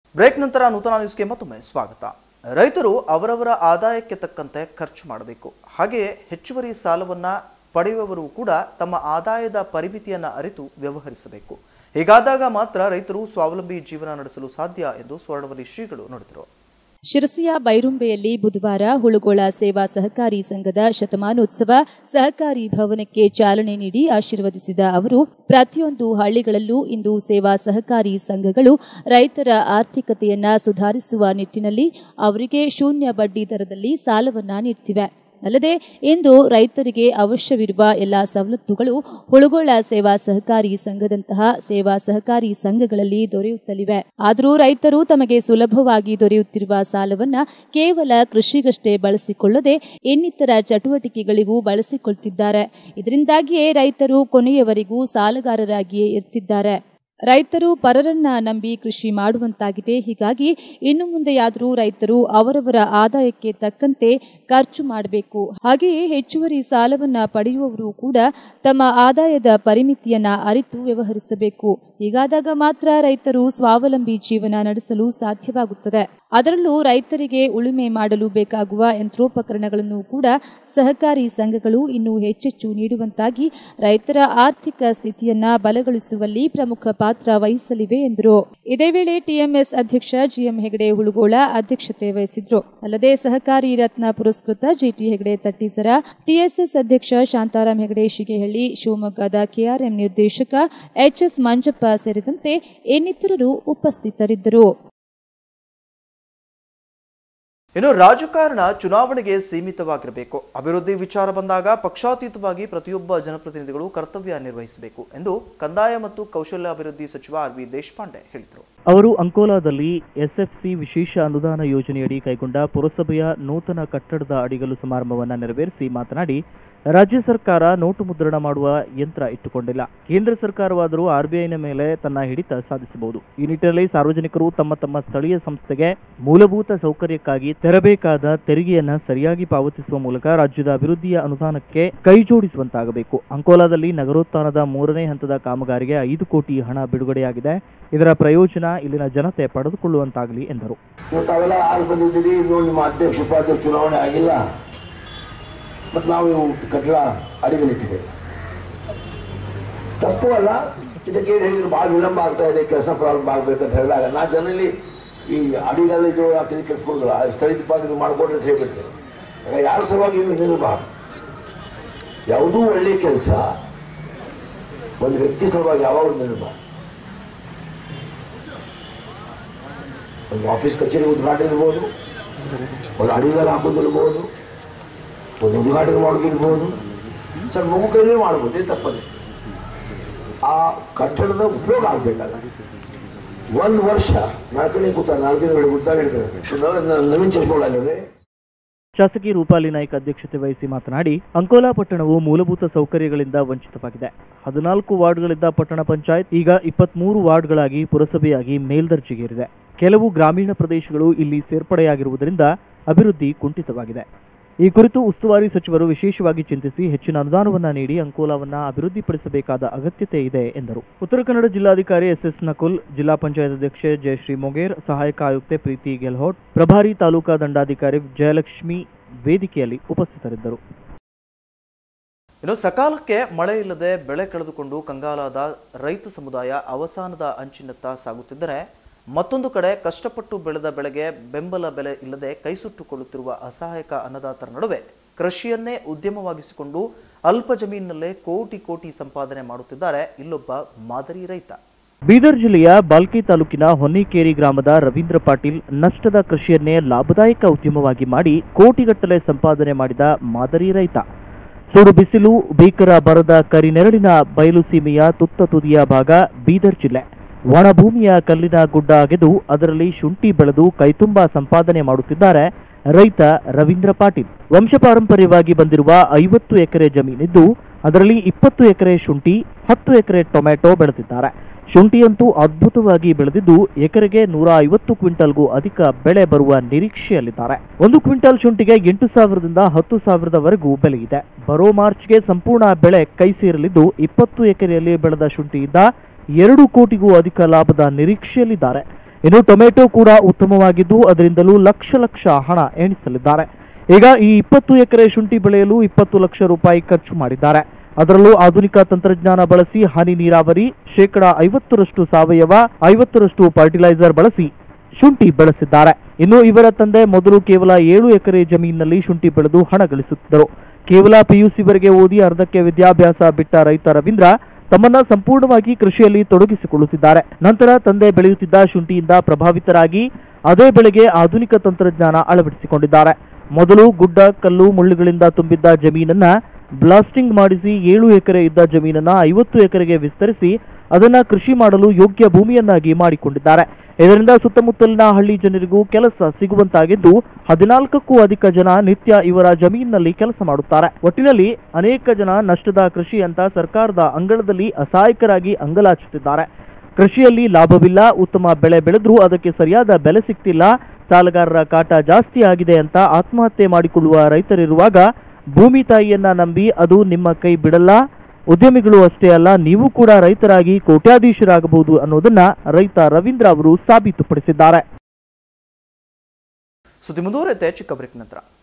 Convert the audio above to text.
break ನಂತರ ನೂತನ ನ್ಯೂಸ್ಗೆ ಮತ್ತೊಮ್ಮೆ ಸ್ವಾಗತ ರೈತರು ಅವರವರ ಆದಾಯಕ್ಕೆ ತಕ್ಕಂತೆ ಖರ್ಚು ಮಾಡಬೇಕು ಹಾಗೆಯೇ ಹೆಚ್ಚುವರಿ ಸಾಲವನ್ನ ಪಡೆಯುವವರು ಕೂಡ ತಮ್ಮ ಆದಾಯದ ಪರಿಮಿತಿಯನ್ನ ಅರಿತು ವ್ಯವಹರಿಸಬೇಕು ಹೀಗಾದಾಗ ಮಾತ್ರ ರೈತರು ಸ್ವಾವಲಂಬಿ ಜೀವನ ನಡೆಸಲು ಸಾಧ್ಯ ಎಂದು ಸ್ವರ್ಣವಲಿ ಶ್ರೀಗಳು ನುಡಿದರು ಶಿರಸಿಯ ಬೈರುಂಬೆಯಲ್ಲಿ ಬುಧವಾರ ಹುಳುಗೋಳ ಸೇವಾ ಸಹಕಾರಿ ಸಂಘದ ಶತಮಾನೋತ್ಸವ ಸಹಕಾರಿ ಭವನಕ್ಕೆ ಚಾಲನೆ ನೀಡಿ ಆಶೀರ್ವದಿಸಿದ ಅವರು ಪ್ರತಿಯೊಂದು ಹಳ್ಳಿಗಳಲ್ಲೂ ಇಂದು ಸೇವಾ ಸಹಕಾರಿ ಸಂಘಗಳು ರೈತರ ಆರ್ಥಿಕತೆಯನ್ನ ಸುಧಾರಿಸುವ ನಿಟ್ಟಿನಲ್ಲಿ ಅವರಿಗೆ ಶೂನ್ಯ ಬಡ್ಡಿ ದರದಲ್ಲಿ ಸಾಲವನ್ನ ನೀಡ್ತಿವೆ ಅಲ್ಲದೆ ಇಂದು ರೈತರಿಗೆ ಅವಶ್ಯವಿರುವ ಎಲ್ಲ ಸವಲತ್ತುಗಳು ಹುಳುಗೋಳ ಸೇವಾ ಸಹಕಾರಿ ಸಂಘದಂತಹ ಸೇವಾ ಸಹಕಾರಿ ಸಂಘಗಳಲ್ಲಿ ದೊರೆಯುತ್ತಲಿವೆ ಆದರೂ ರೈತರು ತಮಗೆ ಸುಲಭವಾಗಿ ದೊರೆಯುತ್ತಿರುವ ಸಾಲವನ್ನ ಕೇವಲ ಕೃಷಿಗಷ್ಟೇ ಬಳಸಿಕೊಳ್ಳದೆ ಇನ್ನಿತರ ಚಟುವಟಿಕೆಗಳಿಗೂ ಬಳಸಿಕೊಳ್ತಿದ್ದಾರೆ ಇದರಿಂದಾಗಿಯೇ ರೈತರು ಕೊನೆಯವರೆಗೂ ಸಾಲಗಾರರಾಗಿಯೇ ಇರ್ತಿದ್ದಾರೆ ರೈತರು ಪರರನ್ನ ನಂಬಿ ಕೃಷಿ ಮಾಡುವಂತಾಗಿದೆ ಹೀಗಾಗಿ ಇನ್ನು ಮುಂದೆಯಾದರೂ ರೈತರು ಅವರವರ ಆದಾಯಕ್ಕೆ ತಕ್ಕಂತೆ ಖರ್ಚು ಮಾಡಬೇಕು ಹಾಗೆಯೇ ಹೆಚ್ಚುವರಿ ಸಾಲವನ್ನ ಪಡೆಯುವವರು ಕೂಡ ತಮ್ಮ ಆದಾಯದ ಪರಿಮಿತಿಯನ್ನ ಅರಿತು ವ್ಯವಹರಿಸಬೇಕು ಹೀಗಾದಾಗ ಮಾತ್ರ ರೈತರು ಸ್ವಾವಲಂಬಿ ಜೀವನ ನಡೆಸಲು ಸಾಧ್ಯವಾಗುತ್ತದೆ ಅದರಲ್ಲೂ ರೈತರಿಗೆ ಉಳುಮೆ ಮಾಡಲು ಬೇಕಾಗುವ ಯಂತ್ರೋಪಕರಣಗಳನ್ನು ಕೂಡ ಸಹಕಾರಿ ಸಂಘಗಳು ಇನ್ನೂ ಹೆಚ್ಚೆಚ್ಚು ನೀಡುವಂತಾಗಿ ರೈತರ ಆರ್ಥಿಕ ಸ್ಥಿತಿಯನ್ನ ಬಲಗೊಳಿಸುವಲ್ಲಿ ಪ್ರಮುಖ ಪಾತ್ರ ವಹಿಸಲಿವೆ ಎಂದರು ಇದೇ ವೇಳೆ ಟಿಎಂಎಸ್ ಅಧ್ಯಕ್ಷ ಜಿಎಂ ಹೆಗಡೆ ಹುಳುಗೋಳ ಅಧ್ಯಕ್ಷತೆ ವಹಿಸಿದ್ರು ಅಲ್ಲದೆ ಸಹಕಾರಿ ರತ್ನ ಪುರಸ್ಕೃತ ಜಿಟಿ ಹೆಗಡೆ ತಟ್ಟೀಸರ ಟಿಎಸ್ಎಸ್ ಅಧ್ಯಕ್ಷ ಶಾಂತಾರಾಮ್ ಹೆಗಡೆ ಶಿಗೇಹಳ್ಳಿ ಶಿವಮೊಗ್ಗದ ಕೆಆರ್ಎಂ ನಿರ್ದೇಶಕ ಎಚ್ಎಸ್ ಮಂಜಪ್ಪ ಸೇರಿದಂತೆ ಇನ್ನಿತರರು ಉಪಸ್ಥಿತರಿದ್ದರು ಇನ್ನು ರಾಜಕಾರಣ ಚುನಾವಣೆಗೆ ಸೀಮಿತವಾಗಿರಬೇಕು ಅಭಿವೃದ್ಧಿ ವಿಚಾರ ಬಂದಾಗ ಪಕ್ಷಾತೀತವಾಗಿ ಪ್ರತಿಯೊಬ್ಬ ಜನಪ್ರತಿನಿಧಿಗಳು ಕರ್ತವ್ಯ ನಿರ್ವಹಿಸಬೇಕು ಎಂದು ಕಂದಾಯ ಮತ್ತು ಕೌಶಲ್ಯಾಭಿವೃದ್ಧಿ ಸಚಿವ ಆರ್ ವಿ ದೇಶಪಾಂಡೆ ಹೇಳಿದರು ಅವರು ಅಂಕೋಲಾದಲ್ಲಿ ಎಸ್ಎಫ್ಸಿ ವಿಶೇಷ ಅನುದಾನ ಯೋಜನೆಯಡಿ ಕೈಗೊಂಡ ಪುರಸಭೆಯ ನೂತನ ಕಟ್ಟಡದ ಅಡಿಗಲು ಸಮಾರಂಭವನ್ನು ನೆರವೇರಿಸಿ ಮಾತನಾಡಿ ರಾಜ್ಯ ಸರ್ಕಾರ ನೋಟು ಮುದ್ರಣ ಮಾಡುವ ಯಂತ್ರ ಇಟ್ಟುಕೊಂಡಿಲ್ಲ ಕೇಂದ್ರ ಸರ್ಕಾರವಾದರೂ ಆರ್ಬಿಐನ ಮೇಲೆ ತನ್ನ ಹಿಡಿತ ಸಾಧಿಸಬಹುದು ಈ ನಿಟ್ಟಿನಲ್ಲಿ ಸಾರ್ವಜನಿಕರು ತಮ್ಮ ತಮ್ಮ ಸ್ಥಳೀಯ ಸಂಸ್ಥೆಗೆ ಮೂಲಭೂತ ಸೌಕರ್ಯಕ್ಕಾಗಿ ತೆರಬೇಕಾದ ತೆರಿಗೆಯನ್ನ ಸರಿಯಾಗಿ ಪಾವತಿಸುವ ಮೂಲಕ ರಾಜ್ಯದ ಅಭಿವೃದ್ಧಿಯ ಅನುದಾನಕ್ಕೆ ಕೈಜೋಡಿಸುವಂತಾಗಬೇಕು ಅಂಕೋಲಾದಲ್ಲಿ ನಗರೋತ್ಥಾನದ ಮೂರನೇ ಹಂತದ ಕಾಮಗಾರಿಗೆ ಐದು ಕೋಟಿ ಹಣ ಬಿಡುಗಡೆಯಾಗಿದೆ ಇದರ ಪ್ರಯೋಜನ ಇಲ್ಲಿನ ಜನತೆ ಪಡೆದುಕೊಳ್ಳುವಂತಾಗಲಿ ಎಂದರು ನೀವು ತಾವೆಲ್ಲ ಯಾರು ಬಂದಿದ್ದೀರಿ ಇನ್ನು ನಿಮ್ಮ ಅಧ್ಯಕ್ಷ ಉಪಾಧ್ಯಕ್ಷ ಚುನಾವಣೆ ಆಗಿಲ್ಲ ಮತ್ತು ನಾವು ಇವು ಕಟ್ಟಡ ಅಡಿಗಲಿಟ್ಟಿದ್ದೇವೆ ತಪ್ಪು ಅಲ್ಲ ಇದಕ್ಕೆ ಏನು ಹೇಳಿದ್ರು ಭಾಳ ವಿಳಂಬ ಆಗ್ತಾ ಇದೆ ಕೆಲಸ ಪ್ರಾರಂಭ ಆಗ್ಬೇಕಂತ ಹೇಳಿದಾಗ ನಾ ಜನರಲ್ಲಿ ಈ ಅಡಿಗೆಲ್ಲ ಇದು ತಲೆ ಕೆಡಿಸ್ಕೊಡುದಿಲ್ಲ ಸ್ಥಳೀಯ ಪಾತ್ರ ಮಾಡ್ಕೊಡ್ರಿ ಅಂತ ಹೇಳ್ಬಿಡ್ತೇನೆ ಯಾಕಂದ್ರೆ ಯಾರ ಸಲುವಾಗಿ ಇನ್ನು ನಿಲ್ಲಬಾರ್ದು ಯಾವುದೂ ಒಳ್ಳೆಯ ಕೆಲಸ ಒಂದು ವ್ಯಕ್ತಿ ಸಲುವಾಗಿ ಯಾವಾಗಲೂ ನಿಲ್ಲಬಾರ್ದು ಒಂದು ಆಫೀಸ್ ಕಚೇರಿ ಉದ್ಘಾಟನೆ ಇರ್ಬೋದು ಒಂದು ಅಡಿಗೆಲ್ಲ ಹಾಕೋದಿರ್ಬೋದು ಒಂದು ಉದ್ಘಾಟನೆ ಮಾಡೋದಿರ್ಬೋದು ಸರ್ ಮಗು ಕೈಲೇ ಮಾಡ್ಬೋದು ಏನು ತಪ್ಪದೆ ಆ ಕಟ್ಟಡದ ಉಪಯೋಗ ಆಗಬೇಕಲ್ಲ ಒಂದು ವರ್ಷ ನಾಲ್ಕನೇ ಕೂತ ನಾಲ್ಕನೇ ವೇಳೆ ಗೊತ್ತಾ ಹೇಳ್ತಾರೆ ನವೀನ್ ಚಸ್ಕೊಳ್ಳಿ ಶಾಸಕಿ ರೂಪಾಲಿ ನಾಯ್ಕ ಅಧ್ಯಕ್ಷತೆ ವಹಿಸಿ ಮಾತನಾಡಿ ಅಂಕೋಲಾ ಪಟ್ಟಣವು ಮೂಲಭೂತ ಸೌಕರ್ಯಗಳಿಂದ ವಂಚಿತವಾಗಿದೆ ಹದಿನಾಲ್ಕು ವಾರ್ಡ್ಗಳಿದ್ದ ಪಟ್ಟಣ ಪಂಚಾಯತ್ ಈಗ ಇಪ್ಪತ್ಮೂರು ವಾರ್ಡ್ಗಳಾಗಿ ಪುರಸಭೆಯಾಗಿ ಮೇಲ್ದರ್ಜೆಗೇರಿದೆ ಕೆಲವು ಗ್ರಾಮೀಣ ಪ್ರದೇಶಗಳು ಇಲ್ಲಿ ಸೇರ್ಪಡೆಯಾಗಿರುವುದರಿಂದ ಅಭಿವೃದ್ಧಿ ಕುಂಠಿತವಾಗಿದೆ ಈ ಕುರಿತು ಉಸ್ತುವಾರಿ ಸಚಿವರು ವಿಶೇಷವಾಗಿ ಚಿಂತಿಸಿ ಹೆಚ್ಚಿನ ಅನುದಾನವನ್ನ ನೀಡಿ ಅಂಕೋಲಾವನ್ನ ಅಭಿವೃದ್ಧಿಪಡಿಸಬೇಕಾದ ಅಗತ್ಯತೆ ಇದೆ ಎಂದರು ಉತ್ತರ ಕನ್ನಡ ಜಿಲ್ಲಾಧಿಕಾರಿ ಎಸ್ಎಸ್ ನಕುಲ್ ಜಿಲ್ಲಾ ಪಂಚಾಯತ್ ಅಧ್ಯಕ್ಷೆ ಜಯಶ್ರೀ ಮೊಗೇರ್ ಸಹಾಯಕ ಆಯುಕ್ತೆ ಪ್ರೀತಿ ಗೆಲ್ಹೋಟ್ ಪ್ರಭಾರಿ ತಾಲೂಕಾ ದಂಡಾಧಿಕಾರಿ ಜಯಲಕ್ಷ್ಮಿ ವೇದಿಕೆಯಲ್ಲಿ ಉಪಸ್ಥಿತರಿದ್ದರು ಇನ್ನು ಸಕಾಲಕ್ಕೆ ಮಳೆ ಇಲ್ಲದೆ ಬೆಳೆ ಕಳೆದುಕೊಂಡು ಕಂಗಾಲಾದ ರೈತ ಸಮುದಾಯ ಅವಸಾನದ ಅಂಚಿನತ್ತ ಸಾಗುತ್ತಿದ್ದರೆ ಮತ್ತೊಂದು ಕಡೆ ಕಷ್ಟಪಟ್ಟು ಬೆಳೆದ ಬೆಳೆಗೆ ಬೆಂಬಲ ಬೆಲೆ ಇಲ್ಲದೆ ಕೈಸುಟ್ಟುಕೊಳ್ಳುತ್ತಿರುವ ಅಸಹಾಯಕ ಅನ್ನದಾತರ ನಡುವೆ ಕೃಷಿಯನ್ನೇ ಉದ್ಯಮವಾಗಿಸಿಕೊಂಡು ಅಲ್ಪ ಜಮೀನಿನಲ್ಲೇ ಕೋಟಿ ಕೋಟಿ ಸಂಪಾದನೆ ಮಾಡುತ್ತಿದ್ದಾರೆ ಇಲ್ಲೊಬ್ಬ ಮಾದರಿ ರೈತ ಬೀದರ್ ಜಿಲ್ಲೆಯ ಬಾಲ್ಕಿ ತಾಲೂಕಿನ ಹೊನ್ನಿಕೇರಿ ಗ್ರಾಮದ ರವೀಂದ್ರ ಪಾಟೀಲ್ ನಷ್ಟದ ಕೃಷಿಯನ್ನೇ ಲಾಭದಾಯಕ ಉದ್ಯಮವಾಗಿ ಮಾಡಿ ಕೋಟಿಗಟ್ಟಲೆ ಸಂಪಾದನೆ ಮಾಡಿದ ಮಾದರಿ ರೈತ ಸುಡು ಬಿಸಿಲು ಭೀಕರ ಬರದ ಕರಿನೆರಳಿನ ಬಯಲು ಸೀಮೆಯ ತುತ್ತ ತುದಿಯ ಭಾಗ ಬೀದರ್ ಜಿಲ್ಲೆ ಒಣಭೂಮಿಯ ಕಲ್ಲಿನ ಗುಡ್ಡ ಅಗೆದು ಅದರಲ್ಲಿ ಶುಂಠಿ ಬೆಳೆದು ಕೈತುಂಬ ಸಂಪಾದನೆ ಮಾಡುತ್ತಿದ್ದಾರೆ ರೈತ ರವೀಂದ್ರ ಪಾಟೀಲ್ ವಂಶಪಾರಂಪರ್ಯವಾಗಿ ಬಂದಿರುವ ಐವತ್ತು ಎಕರೆ ಜಮೀನಿದ್ದು ಅದರಲ್ಲಿ ಇಪ್ಪತ್ತು ಎಕರೆ ಶುಂಠಿ ಹತ್ತು ಎಕರೆ ಟೊಮೆಟೊ ಬೆಳೆದಿದ್ದಾರೆ ಶುಂಠಿಯಂತೂ ಅದ್ಭುತವಾಗಿ ಬೆಳೆದಿದ್ದು ಎಕರೆಗೆ ನೂರ ಐವತ್ತು ಕ್ವಿಂಟಲ್ಗೂ ಅಧಿಕ ಬೆಳೆ ಬರುವ ನಿರೀಕ್ಷೆಯಲ್ಲಿದ್ದಾರೆ ಒಂದು ಕ್ವಿಂಟಲ್ ಶುಂಠಿಗೆ ಎಂಟು ಸಾವಿರದಿಂದ ಹತ್ತು ಸಾವಿರದವರೆಗೂ ಬೆಲೆ ಇದೆ ಬರೋ ಮಾರ್ಚ್ಗೆ ಸಂಪೂರ್ಣ ಬೆಳೆ ಕೈ ಸೇರಲಿದ್ದು ಇಪ್ಪತ್ತು ಎಕರೆಯಲ್ಲಿ ಬೆಳೆದ ಶುಂಠಿಯಿಂದ ಎರಡು ಕೋಟಿಗೂ ಅಧಿಕ ಲಾಭದ ನಿರೀಕ್ಷೆಯಲ್ಲಿದ್ದಾರೆ ಇನ್ನು ಟೊಮೆಟೊ ಕೂಡ ಉತ್ತಮವಾಗಿದ್ದು ಅದರಿಂದಲೂ ಲಕ್ಷ ಲಕ್ಷ ಹಣ ಎಣಿಸಲಿದ್ದಾರೆ ಈಗ ಈ ಇಪ್ಪತ್ತು ಎಕರೆ ಶುಂಠಿ ಬೆಳೆಯಲು ಇಪ್ಪತ್ತು ಲಕ್ಷ ರೂಪಾಯಿ ಖರ್ಚು ಮಾಡಿದ್ದಾರೆ ಅದರಲ್ಲೂ ಆಧುನಿಕ ತಂತ್ರಜ್ಞಾನ ಬಳಸಿ ಹನಿ ನೀರಾವರಿ ಶೇಕಡ ಐವತ್ತರಷ್ಟು ಸಾವಯವ ಐವತ್ತರಷ್ಟು ಫರ್ಟಿಲೈಸರ್ ಬಳಸಿ ಶುಂಠಿ ಬೆಳೆಸಿದ್ದಾರೆ ಇನ್ನು ಇವರ ತಂದೆ ಮೊದಲು ಕೇವಲ ಏಳು ಎಕರೆ ಜಮೀನಿನಲ್ಲಿ ಶುಂಠಿ ಬೆಳೆದು ಹಣ ಗಳಿಸುತ್ತಿದ್ದರು ಕೇವಲ ಪಿಯುಸಿವರೆಗೆ ಓದಿ ಅರ್ಧಕ್ಕೆ ವಿದ್ಯಾಭ್ಯಾಸ ಬಿಟ್ಟ ರೈತ ರವೀಂದ್ರ ತಮ್ಮನ್ನ ಸಂಪೂರ್ಣವಾಗಿ ಕೃಷಿಯಲ್ಲಿ ತೊಡಗಿಸಿಕೊಳ್ಳುತ್ತಿದ್ದಾರೆ ನಂತರ ತಂದೆ ಬೆಳೆಯುತ್ತಿದ್ದ ಶುಂಠಿಯಿಂದ ಪ್ರಭಾವಿತರಾಗಿ ಅದೇ ಬೆಳೆಗೆ ಆಧುನಿಕ ತಂತ್ರಜ್ಞಾನ ಅಳವಡಿಸಿಕೊಂಡಿದ್ದಾರೆ ಮೊದಲು ಗುಡ್ಡ ಕಲ್ಲು ಮುಳ್ಳುಗಳಿಂದ ತುಂಬಿದ್ದ ಜಮೀನನ್ನ ಬ್ಲಾಸ್ಟಿಂಗ್ ಮಾಡಿಸಿ ಏಳು ಎಕರೆ ಇದ್ದ ಜಮೀನನ್ನ ಐವತ್ತು ಎಕರೆಗೆ ವಿಸ್ತರಿಸಿ ಅದನ್ನ ಕೃಷಿ ಮಾಡಲು ಯೋಗ್ಯ ಭೂಮಿಯನ್ನಾಗಿ ಮಾಡಿಕೊಂಡಿದ್ದಾರೆ ಇದರಿಂದ ಸುತ್ತಮುತ್ತಲಿನ ಹಳ್ಳಿ ಜನರಿಗೂ ಕೆಲಸ ಸಿಗುವಂತಾಗಿದ್ದು ಹದಿನಾಲ್ಕಕ್ಕೂ ಅಧಿಕ ಜನ ನಿತ್ಯ ಇವರ ಜಮೀನಿನಲ್ಲಿ ಕೆಲಸ ಮಾಡುತ್ತಾರೆ ಒಟ್ಟಿನಲ್ಲಿ ಅನೇಕ ಜನ ನಷ್ಟದ ಕೃಷಿ ಅಂತ ಸರ್ಕಾರದ ಅಂಗಳದಲ್ಲಿ ಅಸಹಾಯಕರಾಗಿ ಅಂಗಲಾಚುತ್ತಿದ್ದಾರೆ ಕೃಷಿಯಲ್ಲಿ ಲಾಭವಿಲ್ಲ ಉತ್ತಮ ಬೆಳೆ ಬೆಳೆದ್ರೂ ಅದಕ್ಕೆ ಸರಿಯಾದ ಬೆಲೆ ಸಿಗ್ತಿಲ್ಲ ಸಾಲಗಾರರ ಕಾಟ ಜಾಸ್ತಿ ಆಗಿದೆ ಅಂತ ಆತ್ಮಹತ್ಯೆ ಮಾಡಿಕೊಳ್ಳುವ ರೈತರಿರುವಾಗ ಭೂಮಿ ತಾಯಿಯನ್ನ ನಂಬಿ ಅದು ನಿಮ್ಮ ಕೈ ಬಿಡಲ್ಲ ಉದ್ಯಮಿಗಳು ಅಷ್ಟೇ ಅಲ್ಲ ನೀವು ಕೂಡ ರೈತರಾಗಿ ಕೋಟ್ಯಾಧೀಶರಾಗಬಹುದು ಅನ್ನೋದನ್ನ ರೈತ ರವೀಂದ್ರ ಅವರು ಸಾಬೀತುಪಡಿಸಿದ್ದಾರೆ ಸುದ್ದಿ ಮುಂದುವರೆಯುತ್ತೆ ಚಿಕ್ಕ ಬ್ರೇಕ್ ನಂತರ